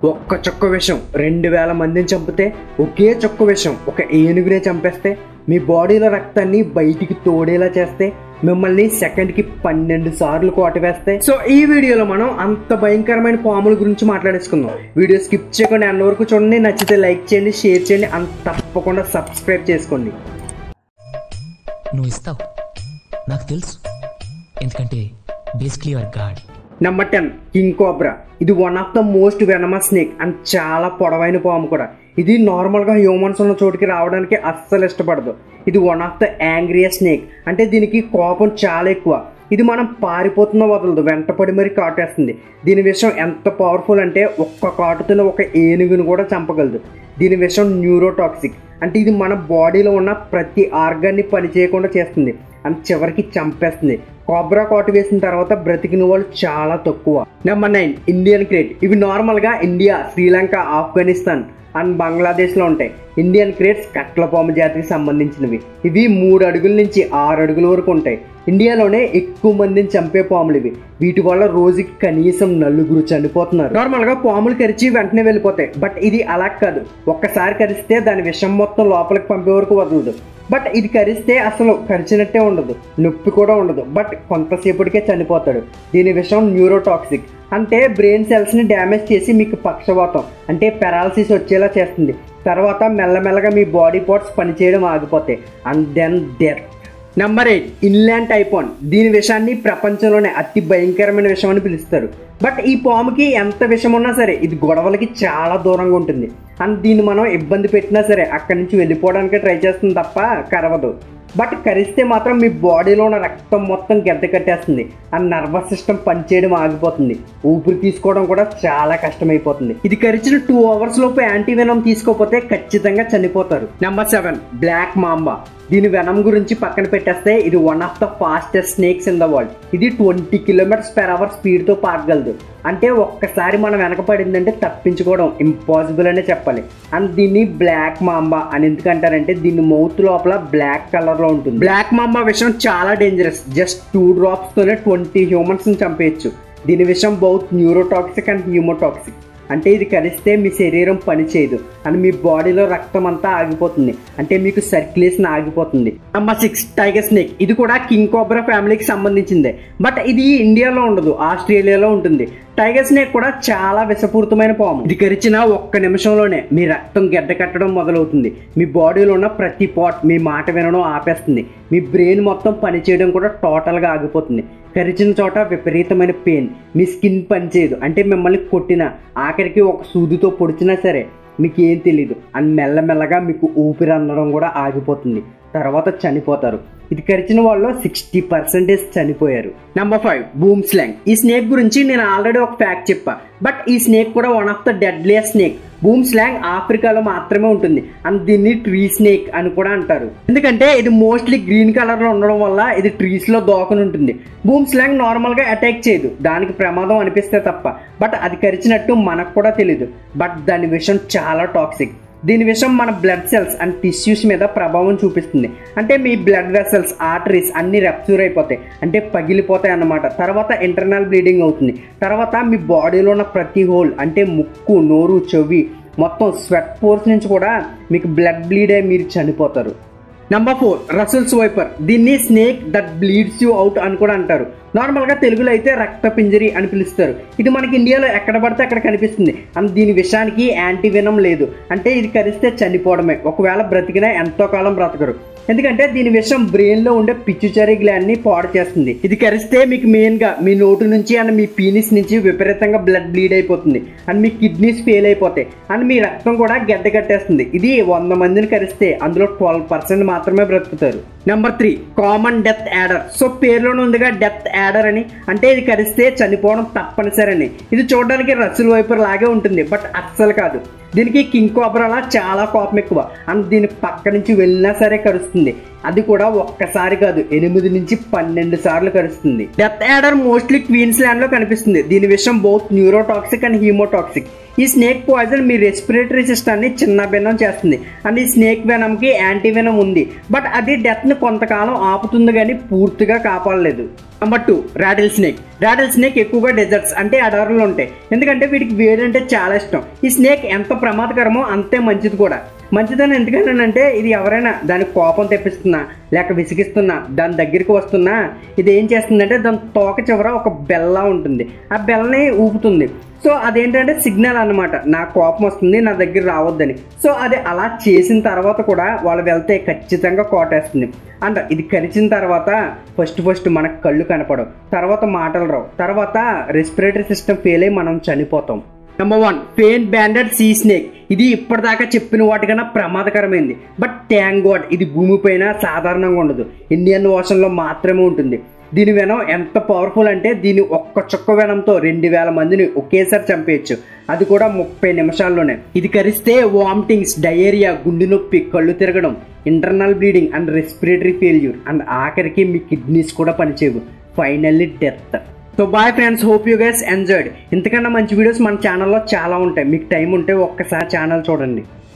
ఒక్క చుక్క విషం రెండు వేల మందిని చంపితే ఒకే చుక్క విషం ఒక ఏనుగునే చంపేస్తే మీ బాడీలో రక్తాన్ని బయటికి తోడేలా చేస్తే మిమ్మల్ని సెకండ్కి పన్నెండు సార్లు కొట్టవేస్తే సో ఈ వీడియోలో మనం అంత భయంకరమైన పాముల గురించి మాట్లాడేసుకుందాం వీడియో స్కిప్ చేయకుండా అన్న వరకు చూడండి నచ్చితే లైక్ చేయండి షేర్ చేయండి అంత తప్పకుండా సబ్స్క్రైబ్ చేసుకోండి నువ్వు ఇస్తావు నాకు తెలుసు ఎందుకంటే basically your god number ten king cobra ఇది one of the most venomous snake and చాలా పొడవైన పాము కూడా ఇది నార్మల్గా హ్యూమన్స్ ఉన్న చోటుకి రావడానికి అస్సలు ఇష్టపడదు ఇది one of the angriest snake అంటే దీనికి కోపం చాలా ఎక్కువ ఇది మనం పారిపోతున్న వదలదు వెంటపడి మరి కాటేస్తుంది దీని విషయం ఎంత పవర్ఫుల్ అంటే ఒక్క కాటుతున్న ఒక ఏనుగును కూడా చంపగలదు దీని విషయం న్యూరోటాక్సిక్ అంటే ఇది మన బాడీలో ఉన్న ప్రతి ఆర్గాన్ని పనిచేయకుండా చేస్తుంది అండ్ చివరికి చంపేస్తుంది కోబ్రా కాటు వేసిన తర్వాత బ్రతికిన వాళ్ళు చాలా తక్కువ నెంబర్ నైన్ ఇండియన్ క్రేట్ ఇవి నార్మల్గా ఇండియా శ్రీలంక ఆఫ్ఘనిస్తాన్ అండ్ బంగ్లాదేశ్లో ఉంటాయి ఇండియన్ క్రేట్స్ కట్లపాము జాతికి సంబంధించినవి ఇవి మూడు అడుగుల నుంచి ఆరు అడుగుల వరకు ఉంటాయి ఇండియాలోనే ఎక్కువ మందిని చంపే పాములు ఇవి వీటి వల్ల రోజుకి కనీసం నలుగురు చనిపోతున్నారు నార్మల్గా పాములు కరిచి వెంటనే వెళ్ళిపోతాయి బట్ ఇది అలా కాదు ఒక్కసారి కరిస్తే దాని విషం మొత్తం లోపలికి పంపే వరకు వదలదు బట్ ఇది కరిస్తే అసలు కరిచినట్టే ఉండదు నొప్పి కూడా ఉండదు బట్ కొంతసేపటికే చనిపోతాడు దీని విషయం న్యూరోటాక్సిక్ అంటే బ్రెయిన్ సెల్స్ని డ్యామేజ్ చేసి మీకు పక్షవాతం అంటే పెరాలసిస్ వచ్చేలా చేస్తుంది తర్వాత మెల్లమెల్లగా మీ బాడీ పార్ట్స్ పనిచేయడం ఆగిపోతాయి and then death number eight inland taipan దీని విషయాన్ని ప్రపంచంలోనే అతి భయంకరమైన విషయం అని పిలుస్తారు బట్ ఈ పాముకి ఎంత విషం ఉన్నా సరే ఇది గొడవలకి చాలా దూరంగా ఉంటుంది అండ్ దీన్ని మనం ఇబ్బంది పెట్టినా సరే అక్కడి నుంచి వెళ్ళిపోవడానికి ట్రై చేస్తుంది తప్ప కరవదు బట్ కరిస్తే మాత్రం మీ బాడీలో ఉన్న రక్తం మొత్తం గడ్డ కట్టేస్తుంది ఆ నర్వస్ సిస్టమ్ పనిచేయడం ఆగిపోతుంది ఊపిరి తీసుకోవడం కూడా చాలా కష్టమైపోతుంది ఇది కరిచిన టూ అవర్స్ లోపు యాంటీ వెనం తీసుకోకపోతే ఖచ్చితంగా చనిపోతారు నెంబర్ సెవెన్ బ్లాక్ మాంబా దీని వెనం గురించి పక్కన పెట్టేస్తే ఇది one of the fastest snakes in the world ఇది ట్వంటీ కిలోమీటర్స్ పెర్ అవర్ స్పీడ్తో పారగలదు అంటే ఒక్కసారి మనం వెనక పడిందంటే తప్పించుకోవడం ఇంపాసిబుల్ అనే చెప్పాలి అండ్ దీన్ని బ్లాక్ మాంబా అని ఎందుకంటారంటే దీని మౌత్ లోపల బ్లాక్ కలర్లో ఉంటుంది బ్లాక్ మాంబా విషయం చాలా డేంజరస్ జస్ట్ టూ డ్రాప్స్తోనే ట్వంటీ హ్యూమన్స్ని చంపేయచ్చు దీని విషయం బౌత్ న్యూరోటాక్సిక్ అండ్ హ్యూమోటాక్సిక్ అంటే ఇది కరిస్తే మీ శరీరం పనిచేయదు అని మీ బాడీలో రక్తం అంతా ఆగిపోతుంది అంటే మీకు సర్క్యులేషన్ ఆగిపోతుంది నెంబర్ సిక్స్ టైగర్ స్నేక్ ఇది కూడా కింగ్ కోబ్రా ఫ్యామిలీకి సంబంధించిందే బట్ ఇది ఇండియాలో ఉండదు ఆస్ట్రేలియాలో ఉంటుంది టైగర్ స్నేక్ కూడా చాలా విషపూరితమైన పాము ఇది కరిచిన ఒక్క నిమిషంలోనే మీ రక్తం గడ్డ కట్టడం మొదలవుతుంది మీ బాడీలో ఉన్న ప్రతి పాట్ మీ మాట వినడం ఆపేస్తుంది మీ బ్రెయిన్ మొత్తం పనిచేయడం కూడా టోటల్గా ఆగిపోతుంది కరిచిన చోట విపరీతమైన పెయిన్ మీ స్కిన్ పనిచేయదు అంటే మిమ్మల్ని కొట్టిన ఆఖరికి ఒక సూదితో పొడిచినా సరే మీకు ఏం తెలియదు అని మెల్లమెల్లగా మీకు ఊపిరి అందడం కూడా ఆగిపోతుంది తర్వాత చనిపోతారు ఇది కరిచిన వాళ్ళు సిక్స్టీ పర్సెంటేజ్ చనిపోయారు నెంబర్ ఫైవ్ బూమ్ స్లాంగ్ ఈ స్నేక్ గురించి నేను ఆల్రెడీ ఒక ఫ్యాక్ట్ చెప్పా బట్ ఈ స్నేక్ కూడా one of the deadlier snake boomslang ఆఫ్రికాలో మాత్రమే ఉంటుంది అండ్ దీన్ని ట్రీ స్నేక్ అని కూడా అంటారు ఎందుకంటే ఇది మోస్ట్లీ గ్రీన్ కలర్ లో ఉండడం వల్ల ఇది ట్రీస్ లో దోకని ఉంటుంది బూమ్ స్లాంగ్ నార్మల్ గా అటాక్ చేయదు దానికి ప్రమాదం అనిపిస్తే తప్ప బట్ అది కరిచినట్టు మనకు కూడా తెలియదు బట్ దాని విషయం చాలా టాక్సిక్ దీని విషయం మన బ్లడ్ సెల్స్ అండ్ టిష్యూస్ మీద ప్రభావం చూపిస్తుంది అంటే మీ బ్లడ్ వెసల్స్ ఆర్టరీస్ అన్ని రెప్చూర్ అయిపోతాయి అంటే పగిలిపోతాయి అన్నమాట తర్వాత ఇంటర్నల్ బ్లీడింగ్ అవుతుంది తర్వాత మీ బాడీలో ఉన్న ప్రతి హోల్ అంటే ముక్కు నోరు చెవి మొత్తం స్వెట్ పోర్స్ నుంచి కూడా మీకు బ్లడ్ బ్లీడ్ అయి మీరు చనిపోతారు నెంబర్ ఫోర్ రసల్స్ వైపర్ దీన్ని snake that bleeds you out అని కూడా అంటారు నార్మల్గా తెలుగులో అయితే రక్త పింజరి అని పిలుస్తారు ఇది మనకి ఇండియాలో ఎక్కడ పడితే అక్కడ కనిపిస్తుంది అండ్ దీని విషయానికి యాంటీవెనం లేదు అంటే ఇది కరిస్తే చనిపోవడమే ఒకవేళ బ్రతికినా ఎంతో కాలం బ్రతకరు ఎందుకంటే దీని విషయం బ్రెయిన్లో ఉండే పిచ్చుచరీ గ్లాండ్ని పాడు చేస్తుంది ఇది కరిస్తే మీకు మెయిన్గా మీ నోటు నుంచి అండ్ మీ పీనిస్ నుంచి విపరీతంగా బ్లడ్ బ్లీడ్ అయిపోతుంది అండ్ మీ కిడ్నీస్ ఫెయిల్ అయిపోతాయి అండ్ మీ రక్తం కూడా గడ్డ కట్టేస్తుంది ఇది వంద మందిని కరిస్తే అందులో ట్వెల్వ్ పర్సెంట్ మాత్రమే బ్రతుకుతారు number three common death adder so పేరులోనే ఉందిగా డెత్ యాడర్ అని అంటే ఇది కరిస్తే చనిపోవడం తప్పనిసరి అని ఇది చూడడానికి రస్సుల వైపు లాగే ఉంటుంది బట్ అస్సలు కాదు దీనికి కింగ్ కోబ్రాలా చాలా కోపం ఎక్కువ అండ్ దీని పక్క నుంచి వెళ్ళినా సరే కరుస్తుంది అది కూడా ఒక్కసారి కాదు ఎనిమిది నుంచి పన్నెండు సార్లు కరుస్తుంది death adder mostly Queensland లో కనిపిస్తుంది దీని విషయం బౌత్ న్యూరోటాక్సిక్ అండ్ హీమోటాక్సిక్ ఈ స్నేక్ పాయిజన్ మీ రెస్పిరేటరీ సిస్టాన్ని చిన్న భిన్నం చేస్తుంది అండ్ ఈ స్నేక్ వెనంకి యాంటీ వెనం ఉంది బట్ అది డెత్ని కొంతకాలం ఆపుతుంది కానీ పూర్తిగా కాపాడలేదు number two rattlesnake rattlesnake ఎక్కువగా డెజర్ట్స్ అంటే అడవుల్లో ఉంటాయి ఎందుకంటే వీటికి వేడి అంటే చాలా ఇష్టం ఈ స్నేక్ ఎంత ప్రమాదకరమో అంతే మంచిది కూడా మంచిదని ఎందుకనంటే ఇది ఎవరైనా దానికి కోపం తెప్పిస్తున్నా లేక విసిగిస్తున్నా దాని దగ్గరికి వస్తున్నా ఇది ఏం చేస్తుందంటే దాని తోక చివర ఒక బెల్ల ఉంటుంది ఆ బెల్లని ఊపుతుంది సో అదేంటంటే సిగ్నల్ అన్నమాట నా కోపం వస్తుంది నా దగ్గర రావద్దని సో అది అలా చేసిన తర్వాత కూడా వాళ్ళు వెళ్తే ఖచ్చితంగా కోటేస్తుంది అండ్ ఇది కరిచిన తర్వాత ఫస్ట్ ఫస్ట్ మనకు కళ్ళు కనపడవు తర్వాత మాటలు రావు తర్వాత రెస్పిరేటరీ సిస్టమ్ ఫెయిల్ అయ్యి మనం చనిపోతాం number one faint banded sea snake ఇది ఇప్పటిదాకా చెప్పిన వాటికన్నా ప్రమాదకరమైంది బట్ ట్యాంక్ గాడ్ ఇది భూమిపైన సాధారణంగా ఉండదు ఇండియన్ ఓషన్లో మాత్రమే ఉంటుంది దీని వెనం ఎంత పవర్ఫుల్ అంటే దీని ఒక్క చుక్క వెనంతో రెండు వేల మందిని ఒకేసారి చంపేయచ్చు అది కూడా ముప్పై నిమిషాల్లోనే ఇది కరిస్తే వామిటింగ్స్ డయేరియా గుండె నొప్పి కళ్ళు తిరగడం internal bleeding and respiratory failure and ఆఖరికి మీ కిడ్నీస్ కూడా పనిచేయవు finally death so bye friends hope you guys enjoyed ఇంతకన్నా మంచి వీడియోస్ మన ఛానల్లో చాలా ఉంటాయి మీకు టైం ఉంటే ఒక్కసారి ఛానల్ చూడండి